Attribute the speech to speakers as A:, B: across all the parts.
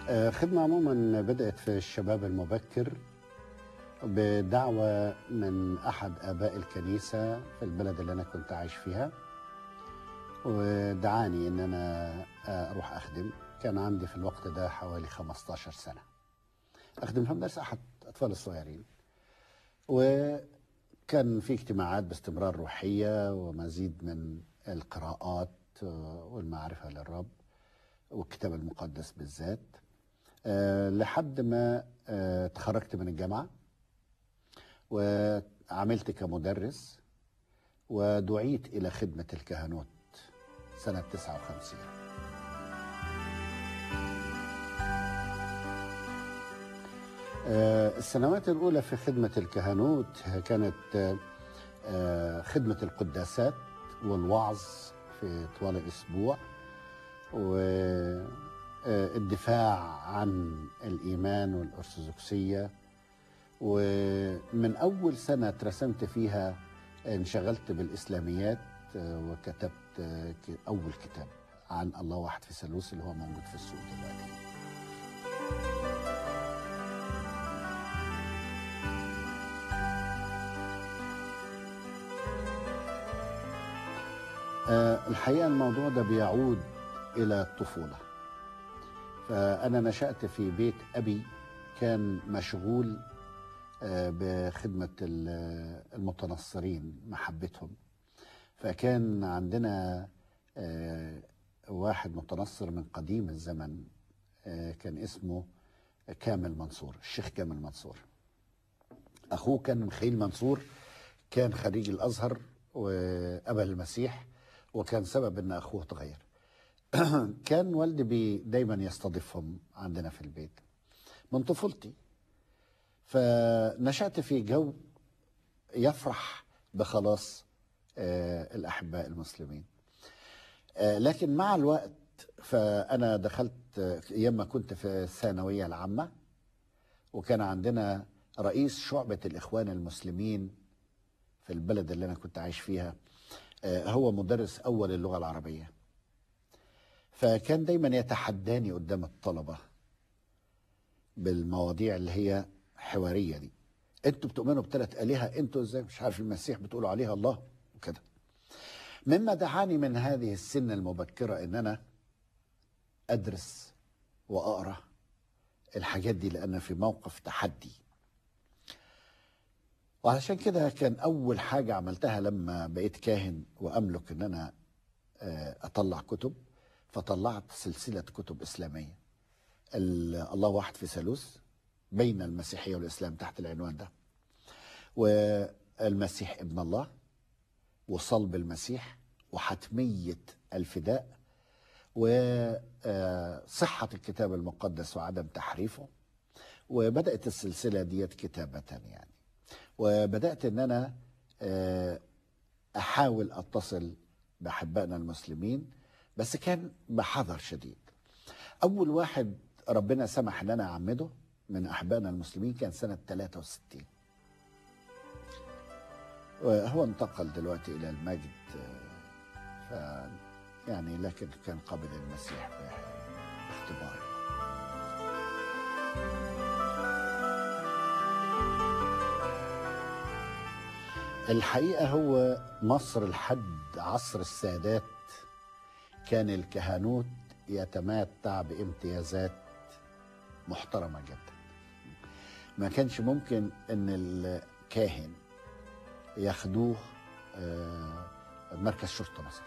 A: آه، خدمة عموما بدأت في الشباب المبكر بدعوة من أحد آباء الكنيسة في البلد اللي أنا كنت عايش فيها ودعاني إن أنا آه، أروح أخدم كان عندي في الوقت ده حوالي 15 سنة أخدم في مدرسة أحد أطفال الصغيرين وكان في اجتماعات باستمرار روحية ومزيد من القراءات آه، والمعرفة للرب والكتاب المقدس بالذات آه، لحد ما آه، اتخرجت من الجامعة وعملت كمدرس ودعيت إلى خدمة الكهنوت سنة 59 آه، السنوات الأولى في خدمة الكهنوت كانت آه، آه، خدمة القداسات والوعظ في طوال الأسبوع والدفاع عن الإيمان والأرثوذكسية ومن أول سنة اترسمت فيها انشغلت بالإسلاميات آه، وكتبت آه، ك- أول كتاب عن الله واحد في ثالوث اللي هو موجود في السوق دلوقتي آه، الحقيقة الموضوع ده بيعود إلى الطفولة فأنا نشأت في بيت أبي كان مشغول آه، بخدمة ال- المتنصرين محبتهم فكان عندنا آه، واحد متنصر من قديم الزمن آه، كان اسمه كامل منصور الشيخ كامل منصور أخوه كان مخيل منصور كان خريج الأزهر وقبل المسيح وكان سبب أن أخوه تغير كان والدي بي دايما يستضيفهم عندنا في البيت من طفولتي فنشأت في جو يفرح بخلاص آه، الأحباء المسلمين آه، لكن مع الوقت فأنا دخلت آه، أيام ما كنت في الثانوية العامة وكان عندنا رئيس شعبة الإخوان المسلمين في البلد اللي أنا كنت عايش فيها آه، هو مدرس أول اللغة العربية فكان دايما يتحداني قدام الطلبة بالمواضيع اللي هي حوارية دي انتوا بتؤمنوا بثلاث آلهة انتوا ازاي مش عارف المسيح بتقولوا عليها الله وكده مما دعاني من هذه السن المبكرة ان انا ادرس واقرا الحاجات دي لان في موقف تحدي وعلشان كده كان اول حاجة عملتها لما بقيت كاهن واملك ان انا آه، اطلع كتب فطلعت سلسلة كتب اسلامية ال- الله واحد في ثالوث بين المسيحية والإسلام تحت العنوان ده والمسيح ابن الله وصلب المسيح وحتمية الفداء وصحة الكتاب المقدس وعدم تحريفه وبدأت السلسلة ديت كتابة يعني وبدأت أن أنا آه، أحاول أتصل بأحبائنا المسلمين بس كان بحذر شديد أول واحد ربنا سمح ان انا اعمده من احبائنا المسلمين كان سنه 63 وهو انتقل دلوقتي الى المجد آه، ف يعني لكن كان قبل المسيح باختبار الحقيقه هو مصر لحد عصر السادات كان الكهنوت يتمتع بامتيازات محترمة جدا ما كانش ممكن ان الكاهن ياخدوه آه، مركز شرطة مثلا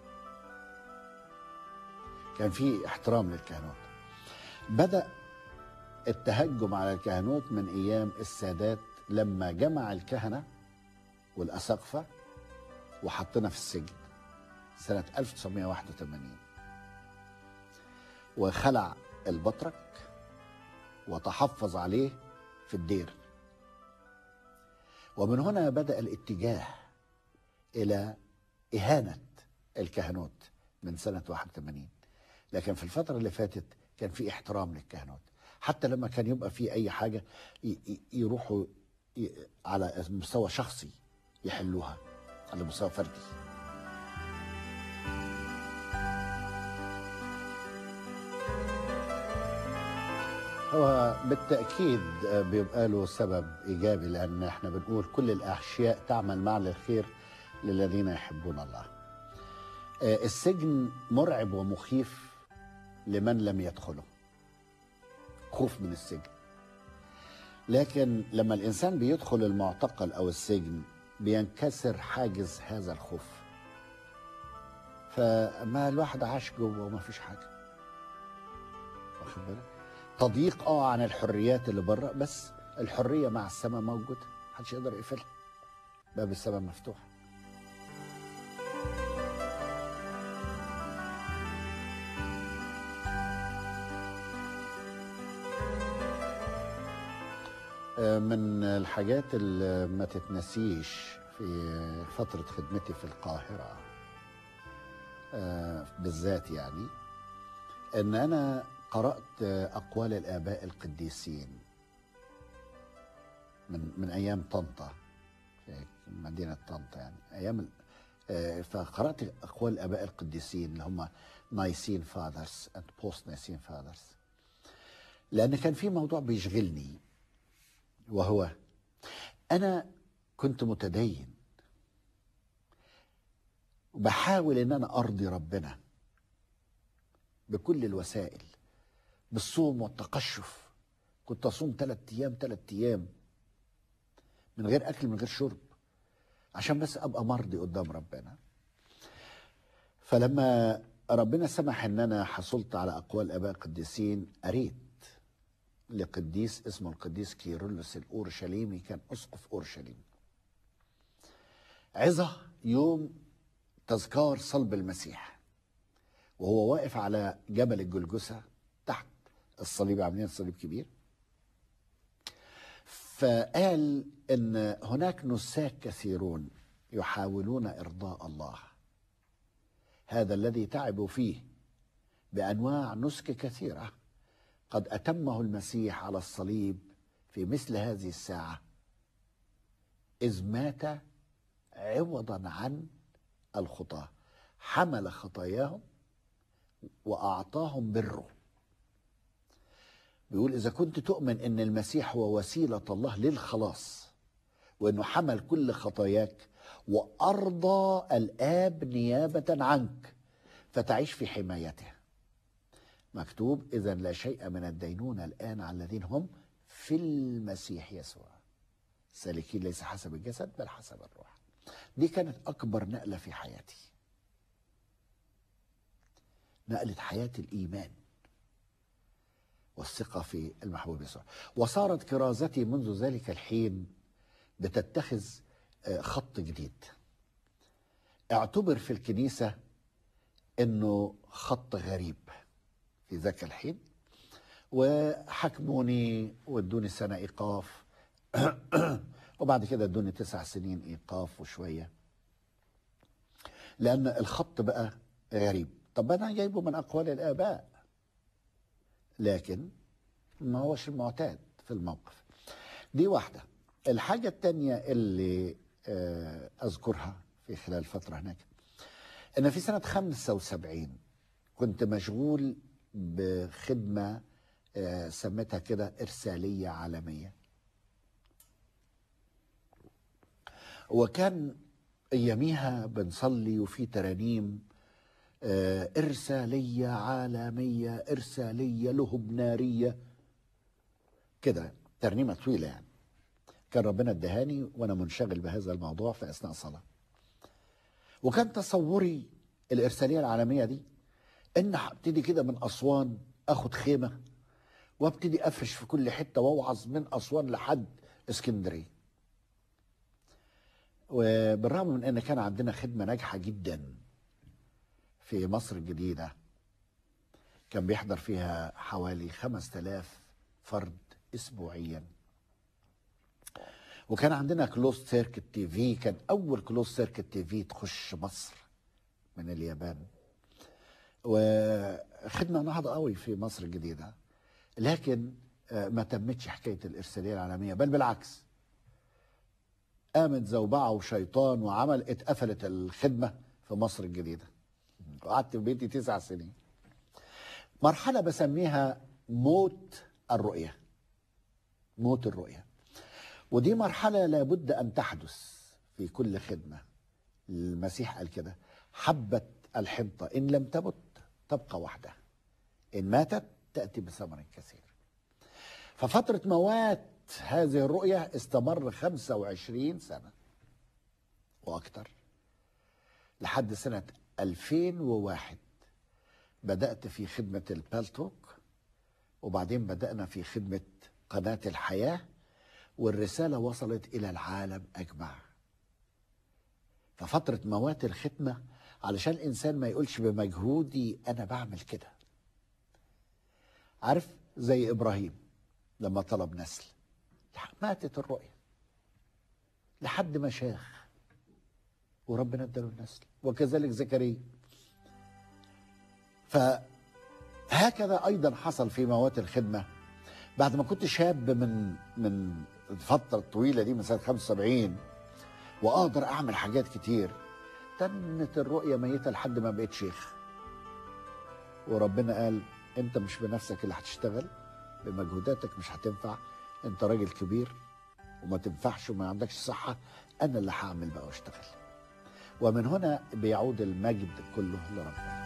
A: كان في احترام للكهنوت بدأ التهجم على الكهنوت من ايام السادات لما جمع الكهنة والأساقفة وحطنا في السجن سنة 1981 وخلع البطرك وتحفظ عليه في الدير ومن هنا بدأ الاتجاه إلى إهانة الكهنوت من سنة 81 لكن في الفترة اللي فاتت كان في احترام للكهنوت حتى لما كان يبقى في أي حاجة ي- ي- يروحوا ي- على مستوى شخصي يحلوها على مستوى فردي هو بالتأكيد بيبقى له سبب إيجابي لأن احنا بنقول كل الأشياء تعمل مع الخير للذين يحبون الله آه، السجن مرعب ومخيف لمن لم يدخله خوف من السجن لكن لما الإنسان بيدخل المعتقل أو السجن بينكسر حاجز هذا الخوف فما الواحد عاش جوه وما فيش حاجة واخد بالك تضييق اه عن الحريات اللي بره بس الحرية مع السماء موجودة محدش يقدر يقفلها باب السماء مفتوح آه، من الحاجات اللي ما تتنسيش في فترة خدمتي في القاهرة آه، بالذات يعني ان انا قرات اقوال الاباء القديسين من من ايام طنطا في مدينه طنطا يعني ايام ال- آه، فقرات اقوال الاباء القديسين اللي هم نايسين فاذرز اند بوست نايسين فاذرز لان كان في موضوع بيشغلني وهو انا كنت متدين وبحاول ان انا ارضي ربنا بكل الوسائل بالصوم والتقشف كنت اصوم ثلاث ايام ثلاث ايام من غير اكل من غير شرب عشان بس ابقى مرضي قدام ربنا فلما ربنا سمح ان انا حصلت على اقوال اباء القديسين قريت لقديس اسمه القديس كيرلس الاورشليمي كان اسقف اورشليم عظه يوم تذكار صلب المسيح وهو واقف على جبل الجلجسة تحت الصليب عاملين صليب كبير فقال ان هناك نساك كثيرون يحاولون ارضاء الله هذا الذي تعبوا فيه بانواع نسك كثيره قد اتمه المسيح على الصليب في مثل هذه الساعه اذ مات عوضا عن الخطاه حمل خطاياهم واعطاهم بره بيقول اذا كنت تؤمن ان المسيح هو وسيله الله للخلاص وانه حمل كل خطاياك وارضى الاب نيابه عنك فتعيش في حمايته مكتوب اذا لا شيء من الدينونه الان على الذين هم في المسيح يسوع سالكين ليس حسب الجسد بل حسب الروح دي كانت اكبر نقله في حياتي نقلت حياة الإيمان والثقة في المحبوب يسوع وصارت كرازتي منذ ذلك الحين بتتخذ آه، خط جديد اعتبر في الكنيسة انه خط غريب في ذاك الحين وحكموني وادوني سنة ايقاف وبعد كده ادوني تسع سنين ايقاف وشوية لان الخط بقى غريب طب انا جايبه من اقوال الاباء لكن ما هوش المعتاد في الموقف دي واحدة الحاجة التانية اللي آه، أذكرها في خلال فترة هناك أن في سنة 75 كنت مشغول بخدمة آه، سميتها كده إرسالية عالمية وكان أياميها بنصلي وفي ترانيم آه، إرسالية عالمية إرسالية لهب نارية كده ترنيمة طويلة يعني كان ربنا ادهاني وأنا منشغل بهذا الموضوع في أثناء صلاة وكان تصوري الإرسالية العالمية دي إن هبتدي كده من أسوان أخد خيمة وابتدي أفرش في كل حتة وأوعظ من أسوان لحد اسكندرية وبالرغم من ان كان عندنا خدمه ناجحه جدا في مصر الجديده كان بيحضر فيها حوالي 5000 فرد اسبوعيا وكان عندنا كلوز سيركت تي في كان اول كلوز سيركت تي في تخش مصر من اليابان وخدنا نهضه قوي في مصر الجديده لكن آه، ما تمتش حكايه الارساليه العالميه بل بالعكس قامت زوبعه وشيطان وعمل اتقفلت الخدمه في مصر الجديده وقعدت في بيتي تسع سنين مرحله بسميها موت الرؤية موت الرؤية ودي مرحلة لابد أن تحدث في كل خدمة المسيح قال كده حبة الحنطة إن لم تمت تبقى وحدها إن ماتت تأتي بثمر كثير ففترة موات هذه الرؤية استمر 25 سنة وأكثر لحد سنة 2001 بدأت في خدمة البالتوك وبعدين بدأنا في خدمة قناة الحياة والرسالة وصلت إلى العالم أجمع ففترة موات الختمة علشان الإنسان ما يقولش بمجهودي أنا بعمل كده عارف زي إبراهيم لما طلب نسل ماتت الرؤية لحد ما شاخ وربنا اداله النسل وكذلك زكريا فهكذا ايضا حصل في موات الخدمه بعد ما كنت شاب من من الفتره الطويله دي من سنه 75 واقدر اعمل حاجات كتير تنت الرؤيه ميته لحد ما بقيت شيخ وربنا قال انت مش بنفسك اللي هتشتغل بمجهوداتك مش هتنفع انت راجل كبير وما تنفعش وما عندكش صحه انا اللي هعمل بقى واشتغل ومن هنا بيعود المجد كله لربنا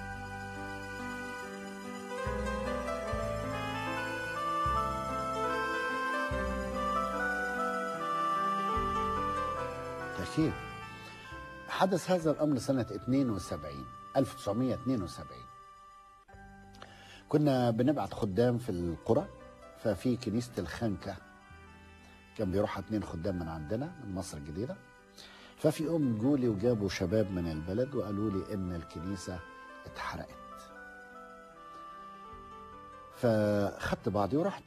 A: أكيد حدث هذا الأمر سنة 72 1972 كنا بنبعت خدام في القرى ففي كنيسة الخنكة كان بيروح اتنين خدام من عندنا من مصر الجديدة ففي يوم جولي وجابوا شباب من البلد وقالوا لي ان الكنيسة اتحرقت فخدت بعضي ورحت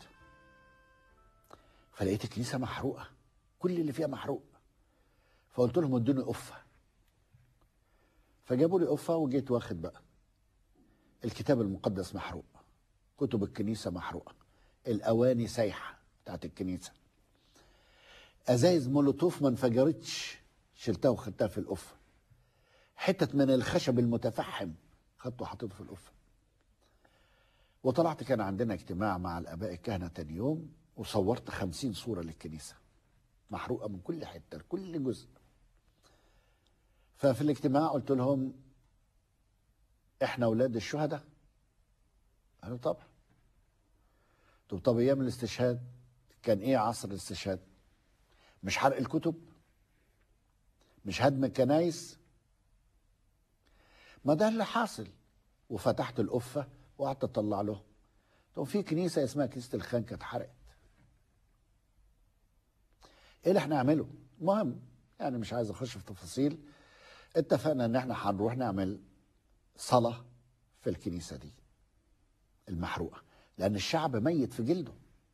A: فلقيت الكنيسة محروقة كل اللي فيها محروق فقلت لهم ادوني قفة فجابوا لي قفة وجيت واخد بقى الكتاب المقدس محروق كتب الكنيسة محروقة الأواني سايحة بتاعت الكنيسة أزايز مولوتوف ما انفجرتش شلتها وخدتها في القفة حتت من الخشب المتفحم خدته وحطيته في القفة وطلعت كان عندنا اجتماع مع الآباء الكهنة تاني يوم وصورت خمسين صورة للكنيسة محروقة من كل حتة كل جزء ففي الاجتماع قلت لهم احنا اولاد الشهداء قالوا طبعا طب طب ايام الاستشهاد كان ايه عصر الاستشهاد مش حرق الكتب مش هدم الكنايس ما ده اللي حاصل وفتحت القفه وقعدت اطلع لهم طب في كنيسه اسمها كنيسه الخانكه اتحرقت ايه اللي احنا نعمله المهم يعني مش عايز اخش في تفاصيل اتفقنا ان احنا هنروح نعمل صلاه في الكنيسه دي المحروقه لان الشعب ميت في جلده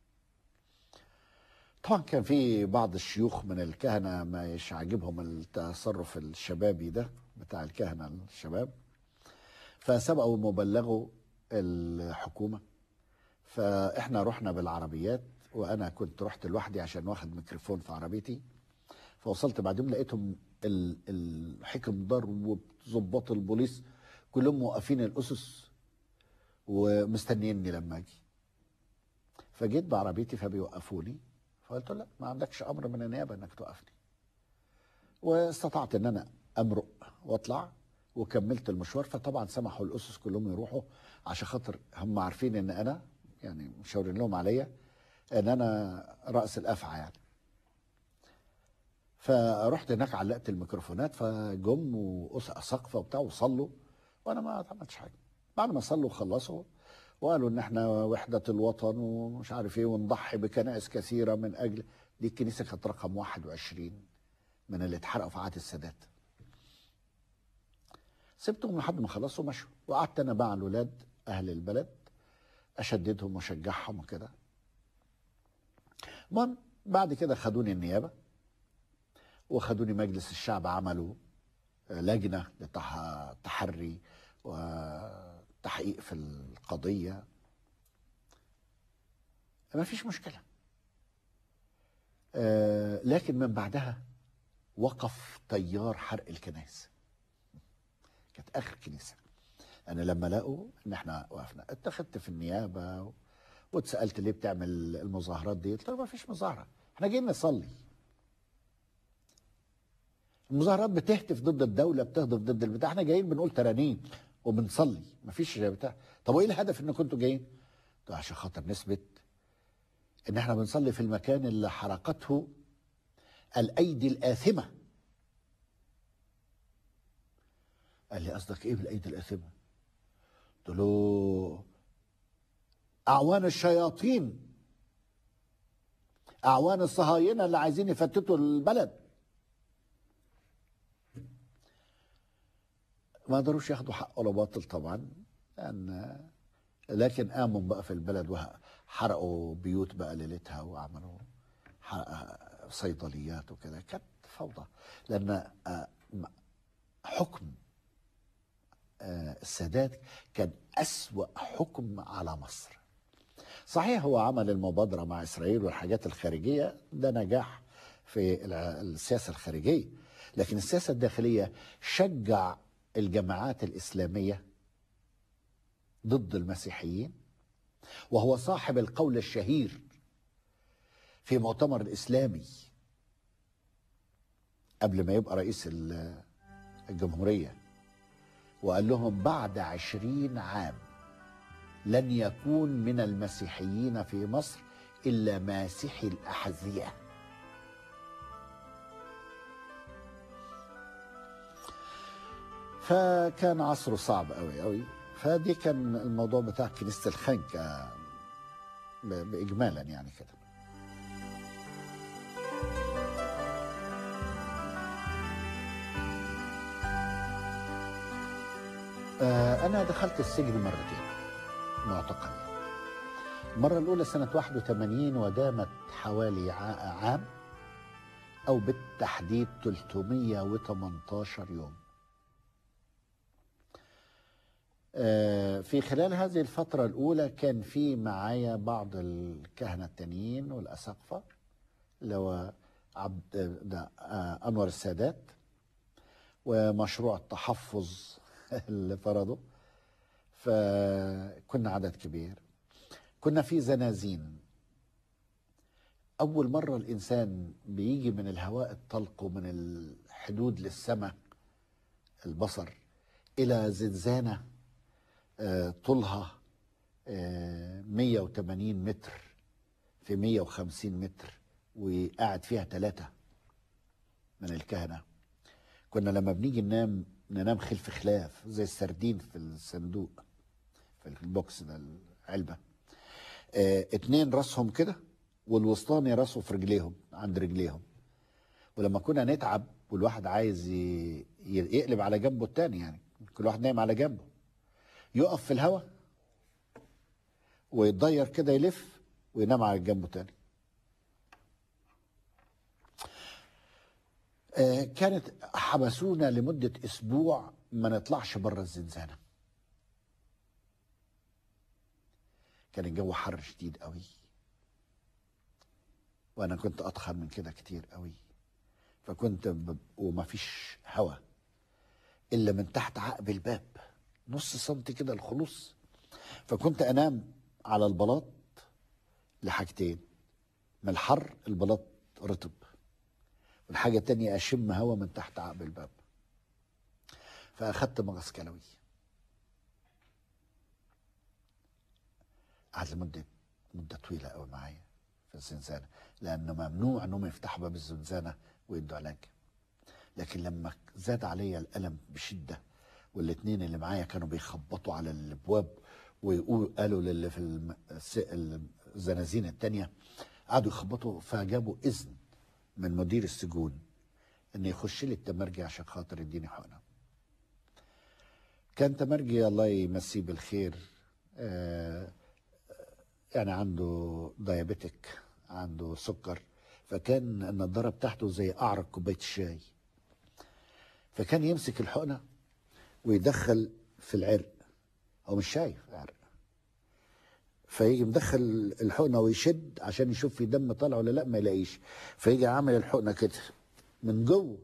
A: طبعا كان في بعض الشيوخ من الكهنه مش عاجبهم التصرف الشبابي ده بتاع الكهنه الشباب فسبقوا وبلغوا الحكومه فاحنا رحنا بالعربيات وانا كنت رحت لوحدي عشان واخد ميكروفون في عربيتي فوصلت بعدين لقيتهم ال- الحكم دار وظباط البوليس كلهم موقفين الاسس ومستنيني لما اجي فجيت بعربيتي فبيوقفوني فقلت له لا ما عندكش امر من النيابه انك توقفني واستطعت ان انا امرق واطلع وكملت المشوار فطبعا سمحوا الاسس كلهم يروحوا عشان خاطر هم عارفين ان انا يعني مشاورين لهم عليا ان انا راس الافعى يعني فرحت هناك علقت الميكروفونات فجم وسقفه وبتاع وصلوا وانا ما عملتش حاجه بعد ما صلوا وخلصوا وقالوا ان احنا وحده الوطن ومش عارف ايه ونضحي بكنائس كثيره من اجل دي الكنيسه كانت رقم 21 من اللي اتحرقوا في عهد السادات سبتهم لحد ما خلصوا ومشوا وقعدت انا مع الولاد اهل البلد اشددهم واشجعهم وكده المهم بعد كده خدوني النيابه وخدوني مجلس الشعب عملوا لجنه للتحري وتحقيق في القضيه ما فيش مشكله آه، لكن من بعدها وقف تيار حرق الكنائس كانت اخر كنيسه انا لما لقوا ان احنا وقفنا اتخذت في النيابه واتسالت ليه بتعمل المظاهرات دي قلت له ما فيش مظاهره احنا جايين نصلي المظاهرات بتهتف ضد الدوله بتهتف ضد البتاع احنا جايين بنقول ترانيم وبنصلي مفيش بتاع طب وايه الهدف ان كنتوا جايين قلت عشان خاطر نثبت ان احنا بنصلي في المكان اللي حرقته الايدي الاثمه قال لي قصدك ايه بالايدي الاثمه قلت له اعوان الشياطين اعوان الصهاينه اللي عايزين يفتتوا البلد ما قدروش ياخدوا حق ولا باطل طبعا لان لكن قاموا بقى في البلد وحرقوا بيوت بقى ليلتها وعملوا صيدليات وكده كانت فوضى لان حكم السادات كان أسوأ حكم على مصر صحيح هو عمل المبادرة مع إسرائيل والحاجات الخارجية ده نجاح في السياسة الخارجية لكن السياسة الداخلية شجع الجماعات الإسلامية ضد المسيحيين وهو صاحب القول الشهير في مؤتمر الإسلامي قبل ما يبقى رئيس الجمهورية وقال لهم بعد عشرين عام لن يكون من المسيحيين في مصر إلا ماسحي الأحذية فكان عصره صعب قوي قوي فدي كان الموضوع بتاع كنيسة الخنكة بإجمالا يعني كده أنا دخلت السجن مرتين معتقل المرة الأولى سنة 81 ودامت حوالي عام أو بالتحديد 318 يوم في خلال هذه الفترة الأولى كان في معايا بعض الكهنة التانيين والأساقفة اللي هو عبد ده أنور السادات ومشروع التحفظ اللي فرضه فكنا عدد كبير كنا في زنازين أول مرة الإنسان بيجي من الهواء الطلق ومن الحدود للسماء البصر إلى زنزانة طولها 180 متر في 150 متر وقاعد فيها ثلاثة من الكهنة كنا لما بنيجي ننام ننام خلف خلاف زي السردين في الصندوق في البوكس ده العلبة اه اتنين راسهم كده والوسطاني راسه في رجليهم عند رجليهم ولما كنا نتعب والواحد عايز يقلب على جنبه التاني يعني كل واحد نايم على جنبه يقف في الهواء ويتضير كده يلف وينام على جنبه تاني آه كانت حبسونا لمدة أسبوع ما نطلعش بره الزنزانة كان الجو حر شديد قوي وأنا كنت أضخم من كده كتير قوي فكنت ب... وما فيش هوا إلا من تحت عقب الباب نص سنتي كده الخلوص فكنت انام على البلاط لحاجتين من الحر البلاط رطب والحاجة التانية أشم هوا من تحت عقب الباب فأخدت مغص كلوي قعد لمدة مدة طويلة قوي معايا في الزنزانة لأنه ممنوع إنهم يفتحوا باب الزنزانة ويدوا علاج لكن لما زاد عليا الألم بشدة والاثنين اللي معايا كانوا بيخبطوا على الابواب ويقولوا قالوا للي في الزنازين التانية قعدوا يخبطوا فجابوا اذن من مدير السجون ان يخش لي التمرجي عشان خاطر يديني حقنه كان تمرجي الله يمسيه بالخير آه يعني عنده دايابيتك عنده سكر فكان النضاره بتاعته زي قعر كوبايه الشاي فكان يمسك الحقنه ويدخل في العرق هو مش شايف عرق فيجي مدخل الحقنه ويشد عشان يشوف في دم طالع ولا لا ما يلاقيش فيجي عامل الحقنه كده من جوه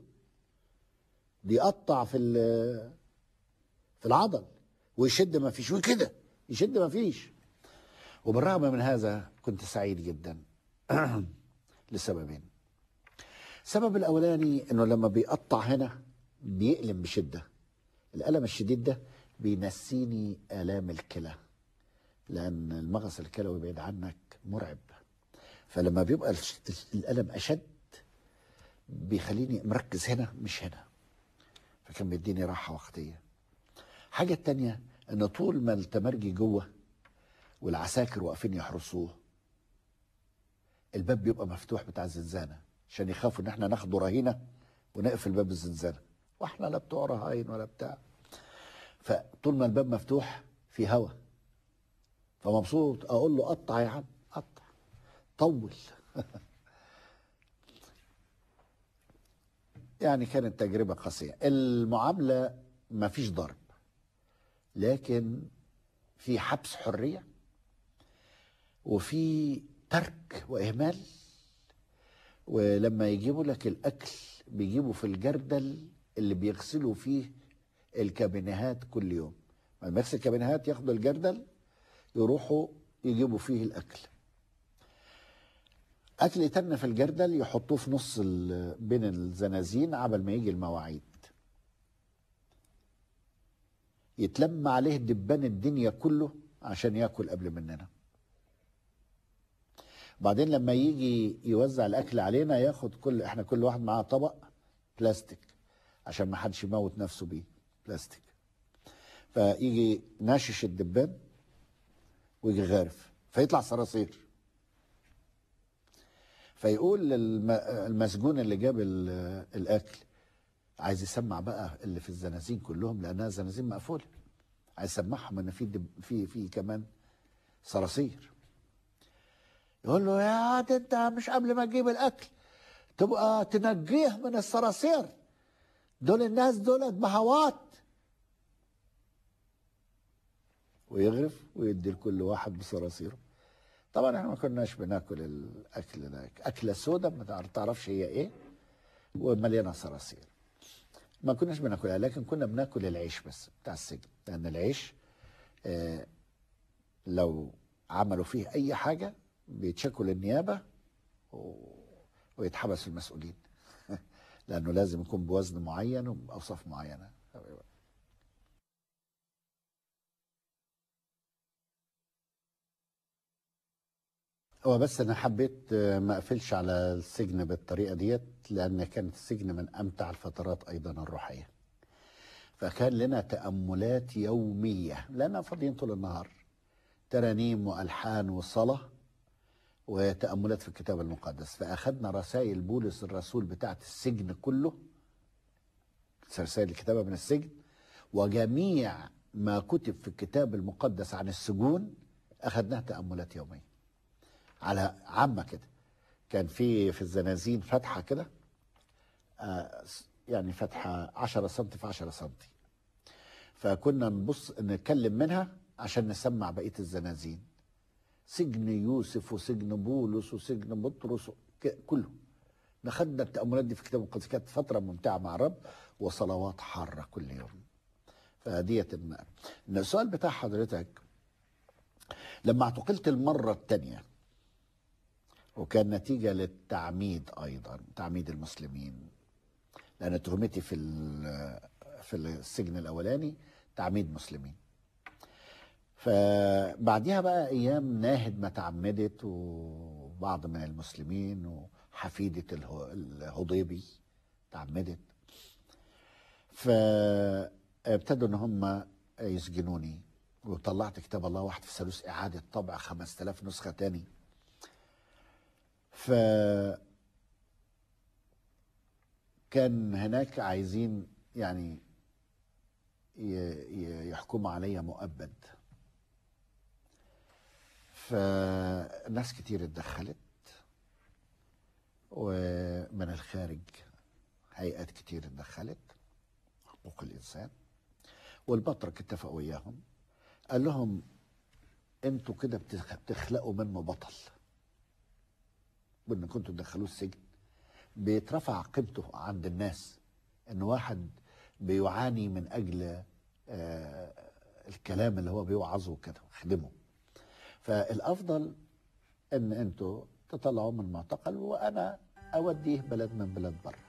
A: بيقطع في في العضل ويشد ما فيش وكده يشد ما فيش وبالرغم من هذا كنت سعيد جدا لسببين السبب الاولاني انه لما بيقطع هنا بيألم بشده الالم الشديد ده بينسيني الام الكلى لان المغص الكلوي بعيد عنك مرعب فلما بيبقى الش- الالم اشد بيخليني مركز هنا مش هنا فكان بيديني راحه وقتيه حاجه التانية ان طول ما التمرجي جوه والعساكر واقفين يحرسوه الباب بيبقى مفتوح بتاع الزنزانه عشان يخافوا ان احنا ناخده رهينه ونقفل باب الزنزانه واحنا لا بتوع رهاين ولا بتاع فطول ما الباب مفتوح في هوا فمبسوط اقول له قطع يا عم قطع طول يعني كانت تجربه قاسيه المعامله ما فيش ضرب لكن في حبس حريه وفي ترك واهمال ولما يجيبوا لك الاكل بيجيبوا في الجردل اللي بيغسلوا فيه الكابينيهات كل يوم لما يغسل الكابينيهات ياخدوا الجردل يروحوا يجيبوا فيه الاكل اكل يتن في الجردل يحطوه في نص ال- بين الزنازين عبل ما يجي المواعيد يتلم عليه دبان الدنيا كله عشان ياكل قبل مننا بعدين لما يجي يوزع الاكل علينا ياخد كل احنا كل واحد معاه طبق بلاستيك عشان ما حدش يموت نفسه بيه بلاستيك فيجي ناشش الدبان ويجي غارف فيطلع صراصير فيقول للمسجون اللي جاب ال- الاكل عايز يسمع بقى اللي في الزنازين كلهم لانها زنازين مقفوله عايز يسمعهم ان في دب في في كمان صراصير يقول له يا عاد انت مش قبل ما تجيب الاكل تبقى تنجيه من الصراصير دول الناس دول بهوات ويغرف ويدي لكل واحد بصراصيره طبعا احنا ما كناش بناكل الاكل ده اكله سودة ما تعرفش هي ايه ومليانه صراصير ما كناش بناكلها لكن كنا بناكل العيش بس بتاع السجن لان العيش آه لو عملوا فيه اي حاجه بيتشكوا للنيابه و... ويتحبسوا المسؤولين لانه لازم يكون بوزن معين وباوصاف معينه هو بس انا حبيت آه، ما اقفلش على السجن بالطريقه ديت لان كانت السجن من امتع الفترات ايضا الروحيه فكان لنا تاملات يوميه لنا فاضيين طول النهار ترانيم والحان وصلاه وتاملات في الكتاب المقدس فاخذنا رسائل بولس الرسول بتاعت السجن كله رسائل الكتابه من السجن وجميع ما كتب في الكتاب المقدس عن السجون اخذناها تاملات يوميه على عامه كده كان في في الزنازين فتحه كده آه، يعني فتحه 10 سم في 10 سم فكنا نبص نتكلم منها عشان نسمع بقيه الزنازين سجن يوسف وسجن بولس وسجن بطرس ك- كله ناخدنا التأملات دي في كتاب المقدس كانت فترة ممتعة مع الرب وصلوات حارة كل يوم فديت الم- السؤال بتاع حضرتك لما اعتقلت المرة الثانية وكان نتيجة للتعميد أيضا تعميد المسلمين لأن تهمتي في ال- في السجن الأولاني تعميد مسلمين فبعديها بقى ايام ناهد ما تعمدت وبعض من المسلمين وحفيده اله- الهضيبي تعمدت فابتدوا ان هم يسجنوني وطلعت كتاب الله واحد في ثالوث اعاده طبع 5000 نسخه تاني ف كان هناك عايزين يعني ي- ي- يحكموا عليا مؤبد فناس كتير اتدخلت ومن الخارج هيئات كتير اتدخلت حقوق الانسان والبطرك اتفق وياهم قال لهم انتوا كده بتخ- بتخلقوا منه بطل وان كنتوا تدخلوه السجن بيترفع قيمته عند الناس ان واحد بيعاني من اجل آه، الكلام اللي هو بيوعظه كده خدمه فالافضل ان انتوا تطلعوه من المعتقل وانا اوديه بلد من بلاد بره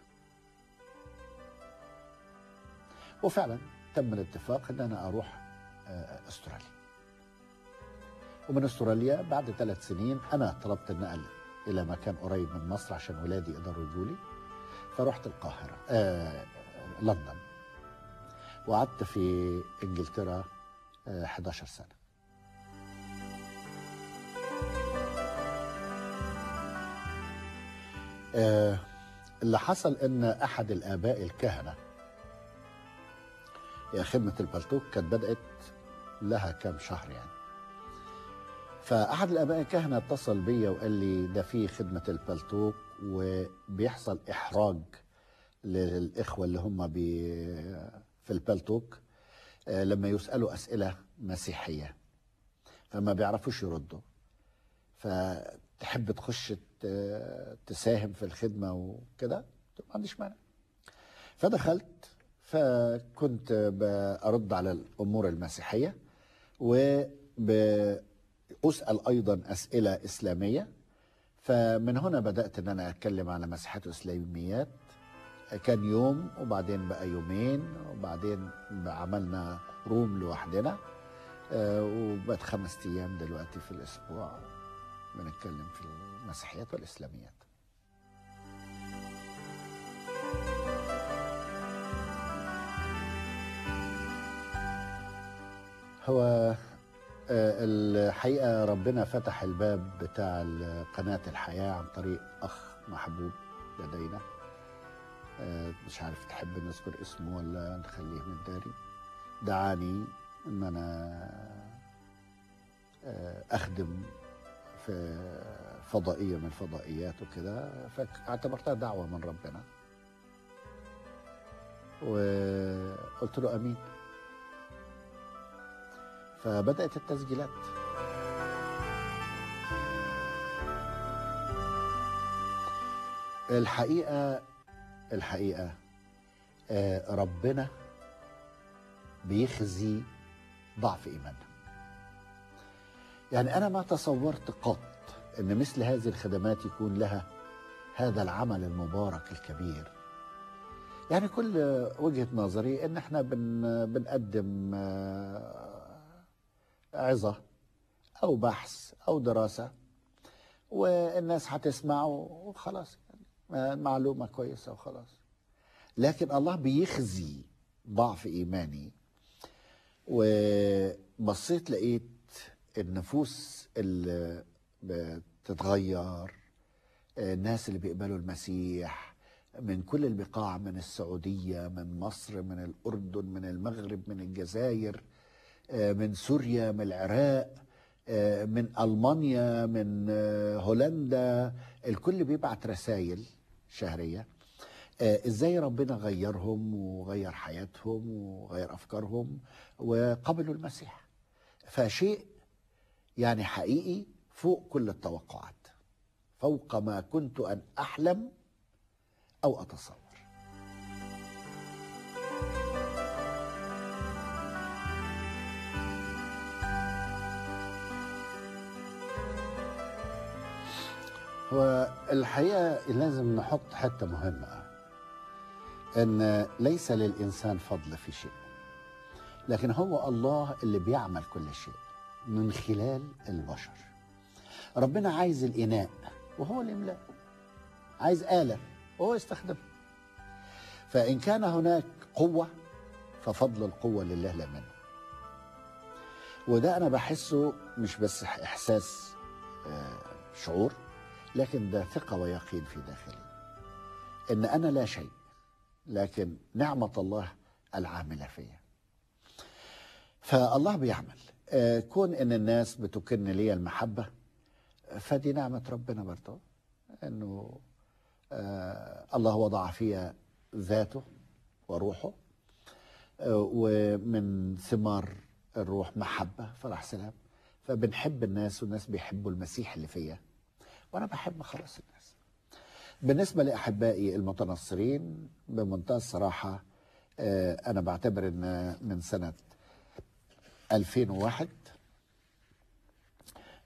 A: وفعلا تم الاتفاق ان انا اروح آه، استراليا ومن استراليا بعد ثلاث سنين انا طلبت النقل الى مكان قريب من مصر عشان ولادي يقدروا يجوا لي فرحت القاهره آه لندن وقعدت في انجلترا آه 11 سنه آه اللي حصل ان احد الاباء الكهنه يا خدمه البلتوك كانت بدات لها كام شهر يعني فاحد الاباء الكهنه اتصل بيا وقال لي ده في خدمه البلتوك وبيحصل احراج للاخوه اللي هم بي في البلتوك آه، لما يسالوا اسئله مسيحيه فما بيعرفوش يردوا فتحب تخش ت- تساهم في الخدمه وكده قلت له ما عنديش مانع فدخلت فكنت برد على الامور المسيحيه واسال ايضا اسئله اسلاميه فمن هنا بدات ان انا اتكلم على مسيحيات واسلاميات كان يوم وبعدين بقى يومين وبعدين بقى عملنا روم لوحدنا آه، وبقت خمس ايام دلوقتي في الاسبوع بنتكلم في المسيحيات والاسلاميات هو آه، الحقيقة ربنا فتح الباب بتاع قناة الحياة عن طريق أخ محبوب لدينا آه، مش عارف تحب نذكر اسمه ولا نخليه من داري دعاني ان انا آه، اخدم في فضائيه من الفضائيات وكده فاعتبرتها دعوه من ربنا وقلت له امين فبدات التسجيلات الحقيقه الحقيقه آه، ربنا بيخزي ضعف ايماننا يعني انا ما تصورت قط ان مثل هذه الخدمات يكون لها هذا العمل المبارك الكبير يعني كل وجهه نظري ان احنا بن بنقدم آه، عظه او بحث او دراسه والناس هتسمع وخلاص يعني معلومه كويسه وخلاص لكن الله بيخزي ضعف ايماني وبصيت لقيت النفوس اللي بتتغير الناس اللي بيقبلوا المسيح من كل البقاع من السعودية من مصر من الأردن من المغرب من الجزائر من سوريا من العراق من ألمانيا من هولندا الكل بيبعت رسائل شهرية ازاي ربنا غيرهم وغير حياتهم وغير افكارهم وقبلوا المسيح فشيء يعني حقيقي فوق كل التوقعات فوق ما كنت ان احلم او اتصور هو الحقيقه لازم نحط حته مهمه ان ليس للانسان فضل في شيء لكن هو الله اللي بيعمل كل شيء من خلال البشر ربنا عايز الاناء وهو اللي يملاه عايز اله وهو يستخدمها فان كان هناك قوه ففضل القوه لله لا منه وده انا بحسه مش بس احساس آه، شعور لكن ده ثقه ويقين في داخلي ان انا لا شيء لكن نعمة الله العاملة فيا فالله بيعمل آه، كون ان الناس بتكن لي المحبة فدي نعمة ربنا برضه انه آه، الله وضع فيها ذاته وروحه آه، ومن ثمار الروح محبة فرح سلام فبنحب الناس والناس بيحبوا المسيح اللي فيا وانا بحب خلاص الناس بالنسبة لأحبائي المتنصرين بمنتهى الصراحة آه، أنا بعتبر أن من سنة 2001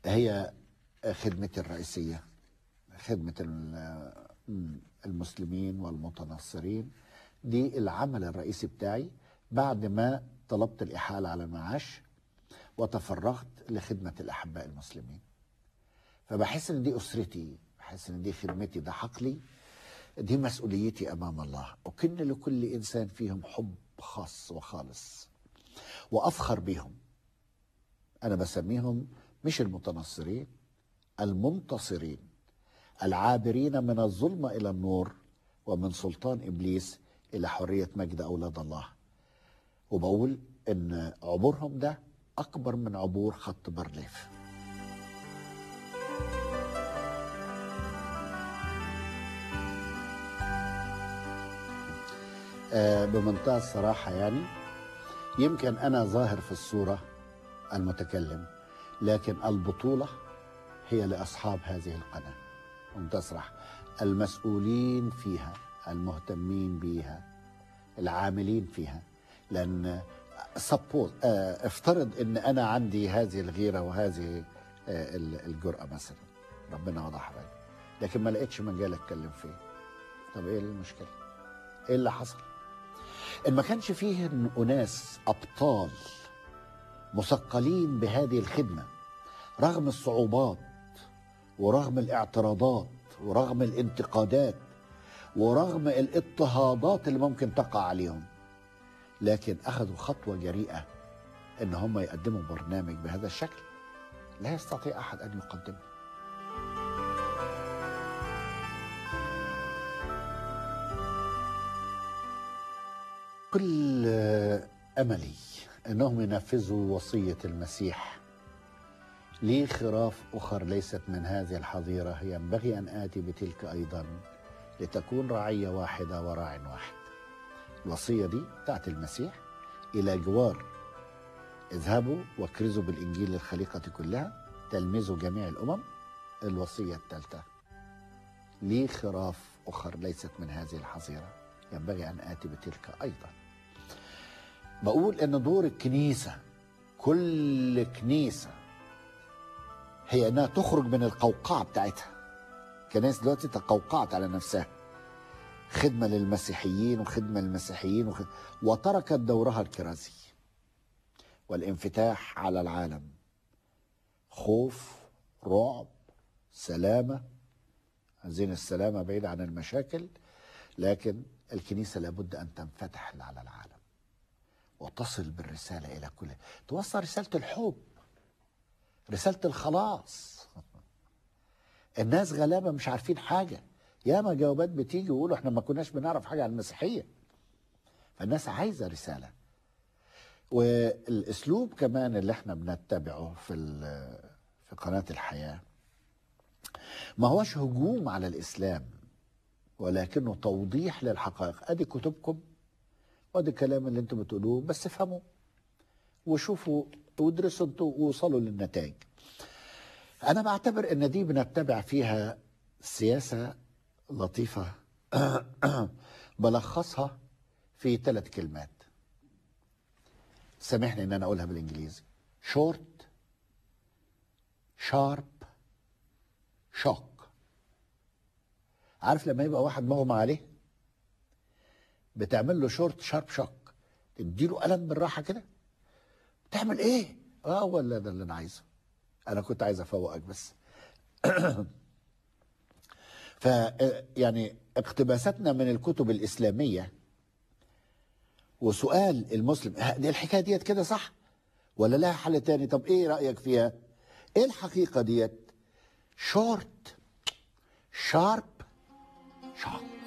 A: هي خدمتي الرئيسية خدمة ال- المسلمين والمتنصرين دي العمل الرئيسي بتاعي بعد ما طلبت الإحالة على المعاش وتفرغت لخدمة الأحباء المسلمين فبحس ان دي اسرتي بحس ان دي خدمتي ده حقلي دي مسؤوليتي امام الله وكن لكل انسان فيهم حب خاص وخالص وافخر بيهم انا بسميهم مش المتنصرين المنتصرين العابرين من الظلمه الى النور ومن سلطان ابليس الى حريه مجد اولاد الله وبقول ان عبورهم ده اكبر من عبور خط بارليف آه، بمنتهى الصراحة يعني يمكن أنا ظاهر في الصورة المتكلم لكن البطولة هي لأصحاب هذه القناة بمنتهى الصراحة المسؤولين فيها المهتمين بيها العاملين فيها لأن سبوز افترض ان انا عندي هذه الغيره وهذه آه، ال- الجرأه مثلا ربنا وضحها لي لكن ما لقيتش مجال اتكلم فيه طب ايه المشكله؟ ايه اللي حصل؟ ان ما كانش فيه اناس ابطال مثقلين بهذه الخدمه رغم الصعوبات ورغم الاعتراضات ورغم الانتقادات ورغم الاضطهادات اللي ممكن تقع عليهم لكن اخذوا خطوه جريئه ان هم يقدموا برنامج بهذا الشكل لا يستطيع احد ان يقدمه كل املي انهم ينفذوا وصيه المسيح لي خراف اخر ليست من هذه الحظيره ينبغي ان اتي بتلك ايضا لتكون رعيه واحده وراع واحد الوصيه دي بتاعت المسيح الى جوار اذهبوا واكرزوا بالانجيل للخليقه كلها تلمذوا جميع الامم الوصيه الثالثه لي خراف اخر ليست من هذه الحظيره ينبغي ان اتي بتلك ايضا بقول ان دور الكنيسه كل كنيسه هي انها تخرج من القوقعه بتاعتها كناس دلوقتي تقوقعت على نفسها خدمه للمسيحيين وخدمه للمسيحيين وخد... وتركت دورها الكرازي والانفتاح على العالم خوف رعب سلامه عايزين السلامه بعيد عن المشاكل لكن الكنيسه لابد ان تنفتح على العالم وتصل بالرساله الى كل توصل رساله الحب رساله الخلاص الناس غلابه مش عارفين حاجه ياما جوابات بتيجي ويقولوا احنا ما كناش بنعرف حاجه عن المسيحيه فالناس عايزه رساله والاسلوب كمان اللي احنا بنتبعه في ال- في قناه الحياه ما هوش هجوم على الاسلام ولكنه توضيح للحقائق ادي كتبكم وادي الكلام اللي انتم بتقولوه بس افهموا وشوفوا وادرسوا انتوا ووصلوا للنتائج انا بعتبر ان دي بنتبع فيها سياسه لطيفه بلخصها في ثلاث كلمات سامحني ان انا اقولها بالانجليزي شورت شارب شوك عارف لما يبقى واحد مغمى عليه بتعمل له شورت شارب شوك تديله قلم بالراحه كده تعمل ايه اه ولا ده اللي انا عايزه انا كنت عايز افوقك بس ف يعني اقتباساتنا من الكتب الاسلاميه وسؤال المسلم ها، دي الحكايه ديت كده صح ولا لها حل تاني طب ايه رايك فيها ايه الحقيقه ديت شورت شارب شوك